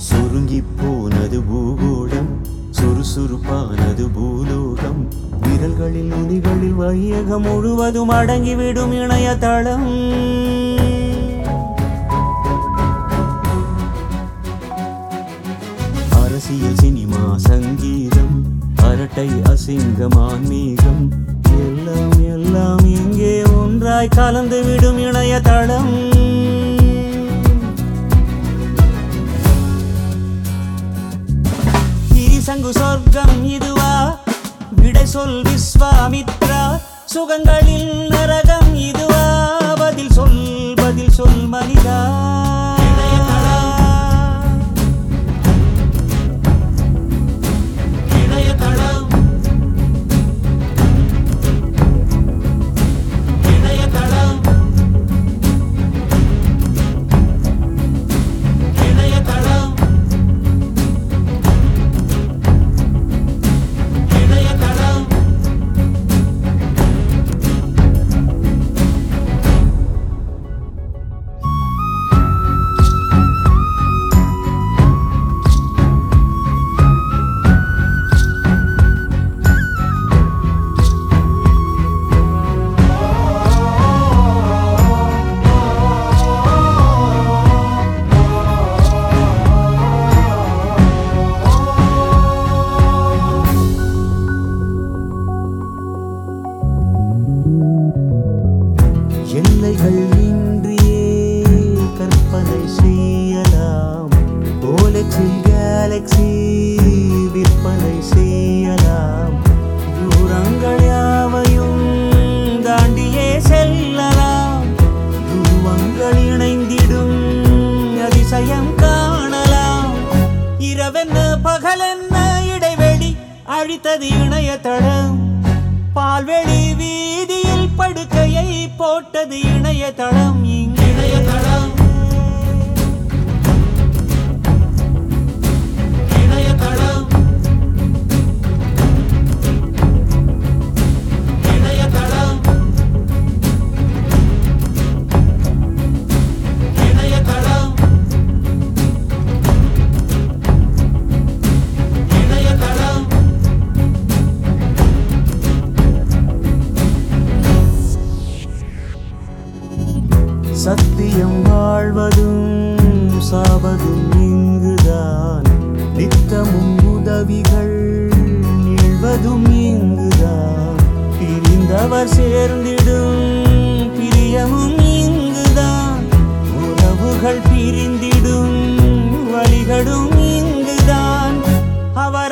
சுருங்கி போனது பூகோளம் சுறுசுறுப்பானது பூலோகம் விரல்களில் நுனிகளில் வையகம் முழுவதும் அடங்கிவிடும் இணையதளம் அரசியல் சினிமா சங்கீதம் அரட்டை அசிங்கம் ஆன்மீகம் எல்லாம் எல்லாம் இங்கே ஒன்றாய் கலந்து விடும் இணையதளம் திரிசங்கு சொர்க்கம் இதுவா விடை சொல் விஸ்வாமித்ரா சுகங்களில் நரகம் இதுவா பதில் சொல் பதில் சொல் மனிதா இணையதளம் இணையதளம் இணையதளம் இணையதளம் எல்லைகள் இன்றியே கற்பனை செய்யலாம் ஓலக்ஸில் கேலக்ஸி விற்பனை செய்யலாம் தூரங்கள் யாவையும் தாண்டியே செல்லலாம் துருவங்கள் இணைந்திடும் அதிசயம் காணலாம் இரவென்ன பகலென்ன இடைவெளி அழித்தது இணையதளம் பால்வெளி வீதியில் படுக்கையை போட்டது இணையதளம் இங்கு இணையதளம் இணையதளம் இணையதளம் இணையதளம் இணையதளம் சத்தியம் வாழ்வதும் சாவதும் இங்குதான் நித்தமும் உதவிகள் நிழ்வதும் இங்குதான் பிரிந்தவர் சேர்ந்திடும் பிரியமும் இங்குதான் உறவுகள் பிரிந்திடும் வழிகளும் இங்குதான் அவர்